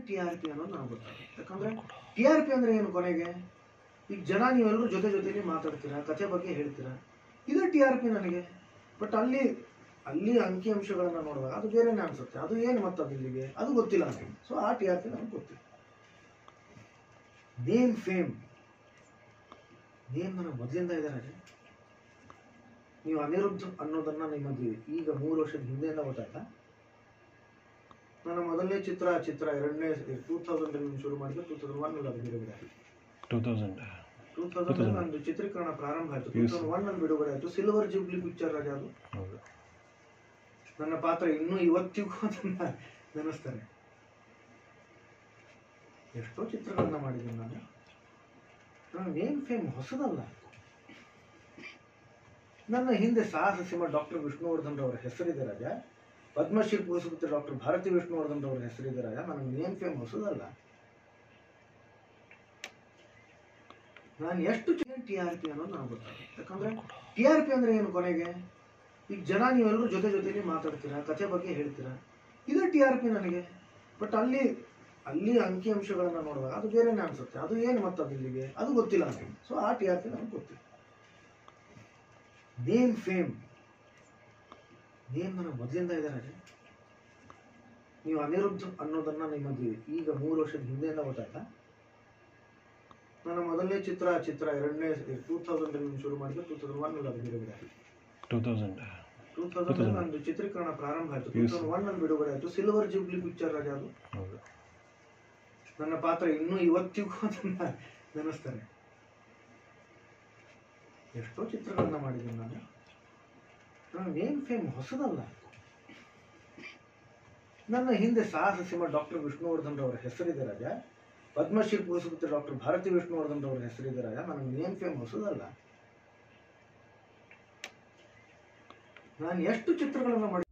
T R P ಅನ್ನೋದು ನನಗೆ ಗೊತ್ತಾಗುತ್ತೆ ಯಾಕಂದ್ರೆ ಟಿ ಆರ್ ಪಿ ಅಂದ್ರೆ ಏನು ಕೊನೆಗೆ ಈಗ ಜನ ನೀವೆಲ್ಲರೂ ಜೊತೆ ಜೊತೆಲಿ ಮಾತಾಡ್ತೀರಾ ಕಥೆ ಬಗ್ಗೆ ಹೇಳ್ತೀರಾ ಇದು ಟಿ ಆರ್ ಪಿ ನನಗೆ ಬಟ್ ಅಲ್ಲಿ ಅಲ್ಲಿ ಅಂಕಿ ಅಂಶಗಳನ್ನ ನೋಡುವಾಗ ಅದು ಬೇರೆನೇ ಅನ್ಸುತ್ತೆ ಅದು ಏನು ಮತ್ತೆ ಅದು ಇಲ್ಲಿಗೆ ಅದು ಗೊತ್ತಿಲ್ಲ ನನಗೆ ಸೊ ಆ ಟಿ ಆರ್ ಪಿ ನನಗೆ ಗೊತ್ತಿಲ್ಲ ನೇಮ್ ಫೇಮ್ ನೇಮ್ ನನಗೆ ಮೊದಲಿಂದ ಇದೆ ರಾಜ ನೀವು ಅನಿರುದ್ಧ ಅನ್ನೋದನ್ನ ನಿಮಗೆ ಈಗ ಮೂರು ವರ್ಷದ ಹಿಂದೆಯಿಂದ ಗೊತ್ತಾಯ್ತಾ ನನ್ನ ಮೊದಲನೇ ಚಿತ್ರ ಚಿತ್ರ ಎರಡನೇ ಟೂ ತೌಸಂಡ್ ಅಲ್ಲಿ ಶುರು ಮಾಡಿದ್ರೆ ಟೂ ತೌಸಂಡ್ ಒನ್ ಅಲ್ಲಿ ಅದು ಬಿಡುಗಡೆ ಆಯಿತು ಟೂ ತೌಸಂಡ್ ಟೂ ತೌಸಂಡ್ ನಂದು ಚಿತ್ರೀಕರಣ ಪ್ರಾರಂಭ ಆಯಿತು ಟೂ Yes. ತೌಸಂಡ್ ಒನ್ ಅಲ್ಲಿ ಬಿಡುಗಡೆ ಆಯಿತು ಸಿಲ್ವರ್ ಜೂಬ್ಲಿ ಪಿಕ್ಚರ್ ರಾಜ ಅದು ಹೌದು ನನ್ನ ಪಾತ್ರ ಇನ್ನೂ ಇವತ್ತಿಗೂ ಅದನ್ನ ನೆನೆಸ್ತಾರೆ ಎಷ್ಟೋ ಚಿತ್ರಗಳನ್ನ ಮಾಡಿದ್ದೀನಿ ನಾನು ನನ್ನ ನೇಮ್ ಫೇಮ್ ಹೊಸದಲ್ಲ ನನ್ನ ಹಿಂದೆ ಸಾಹಸ ಸಿಂಹ ಡಾಕ್ಟರ್ ವಿಷ್ಣುವರ್ಧನ್ ರವರ ಹೆಸರಿದೆ ರಾಜ ಪದ್ಮಶ್ರೀ ಪುರಸ್ಕೃತ ಡಾಕ್ಟರ್ ಭಾರತಿ ವಿಷ್ಣುವರ್ಧನ್ ರವರ ಹೆಸರಿದೆ ರಾಜ ನನ್ನ ನೇಮ್ ಫೇಮ್ ಹೊಸದಲ್ಲ ನಾನು ಎಷ್ಟು ಟಿ ಆರ್ ಪಿ ಅನ್ನೋದು ನನಗೆ ಗೊತ್ತಾಗುತ್ತೆ ಯಾಕಂದ್ರೆ ಟಿ ಆರ್ ಪಿ ಅಂದ್ರೆ ಏನು ಕೊನೆಗೆ ಈಗ ಜನ ನೀವೆಲ್ಲರೂ ಜೊತೆ ಜೊತೆಲಿ ಮಾತಾಡ್ತೀರಾ ಕಥೆ ಬಗ್ಗೆ ಹೇಳ್ತೀರಾ ಇದು ಟಿ ಆರ್ ಪಿ ನನಗೆ ಬಟ್ ಅಲ್ಲಿ ಅಲ್ಲಿ ಅಂಕಿ ಅಂಶಗಳನ್ನ ನೋಡುವಾಗ ಅದು ಬೇರೆನೇ ಅನ್ಸುತ್ತೆ ಅದು ಏನು ಮತ್ತೆ ಅದು ಇಲ್ಲಿಗೆ ಅದು ಗೊತ್ತಿಲ್ಲ ನನಗೆ ಸೊ ಆ ಟಿ ಆರ್ ಪಿ ನನಗೆ ಗೊತ್ತಿಲ್ಲ ನೇಮ್ ಫೇಮ್ ನೇಮ್ ನನಗೆ ಮೊದಲಿಂದ ಇದೆ ರಾಜ ನೀವು ಅನಿರುದ್ಧ ಅನ್ನೋದನ್ನ ನಿಮಗೆ ಈಗ ಮೂರು ವರ್ಷದ ಹಿಂದೆಯಿಂದ ಗೊತ್ತಾಯ್ತಾ ನನ್ನ ಮೊದಲನೇ ಚಿತ್ರ ಚಿತ್ರ ಎರಡನೇ ಟೂ ತೌಸಂಡ್ ಅಲ್ಲಿ ಶುರು ಮಾಡಿದ್ರೆ ಟೂ ತೌಸಂಡ್ ಒನ್ ಅಲ್ಲಿ ಅದು ಬಿಡುಗಡೆ ಆಯಿತು ಟೂ ತೌಸಂಡ್ ಟೂ ತೌಸಂಡ್ ನಂದು ಚಿತ್ರೀಕರಣ ಪ್ರಾರಂಭ ಆಯಿತು ಟೂ Yes. ತೌಸಂಡ್ ಒನ್ ಅಲ್ಲಿ ಬಿಡುಗಡೆ ಆಯಿತು ಸಿಲ್ವರ್ ಜೂಬ್ಲಿ ಪಿಕ್ಚರ್ ರಾಜ ಅದು ಹೌದು ನನ್ನ ಪಾತ್ರ ಇನ್ನೂ ಇವತ್ತಿಗೂ ಅದನ್ನ ನೆನೆಸ್ತಾರೆ ಎಷ್ಟೋ ಚಿತ್ರಗಳನ್ನ ಮಾಡಿದ್ದೀನಿ ನಾನು ನನ್ನ ನೇಮ್ ಫೇಮ್ ಹೊಸದಲ್ಲ ನನ್ನ ಹಿಂದೆ ಸಾಹಸ ಸಿಂಹ ಡಾಕ್ಟರ್ ವಿಷ್ಣುವರ್ಧನ್ ರವರ ಹೆಸರಿದೆ ರಾಜ ಪದ್ಮಶ್ರೀ ಪುರಸ್ಕೃತ ಡಾಕ್ಟರ್ ಭಾರತಿ ವಿಷ್ಣುವರ್ಧನ್ ರವರ ಹೆಸರಿದೆ ರಾಜ ನನ್ನ ನೇಮ್ ಫೇಮ್ ಹೊಸದಲ್ಲ ನಾನು ಎಷ್ಟು ಚಿತ್ರಗಳನ್ನ ಮಾಡಿ